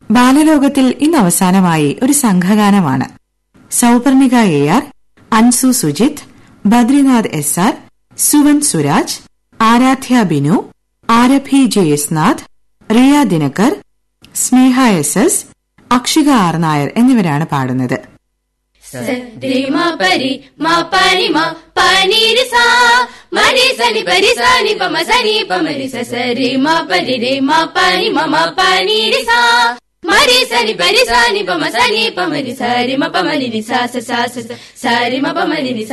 ബാലലോകത്തിൽ ഇന്ന് അവസാനമായി ഒരു സംഘഗാനമാണ് Souparnika A R Anshu Sujith Badrinath S R Suvan Suraj Aaradhya Binu Aarabhi J S Nath Riya Dinakar Sneha S S Akshika R Nair എന്നിവരാണ് പാടുന്നത് रे मा परि मा पानि मा पानि रि सा मरि सनि परि सानि प म सनि प मरि स स रे मा परि रे मा पानि मा मा पानि रि सा मरि सनि परि सानि प म सनि प मरि स रि म प मरि रि सा स सा स स सा रि म प मरि रि सा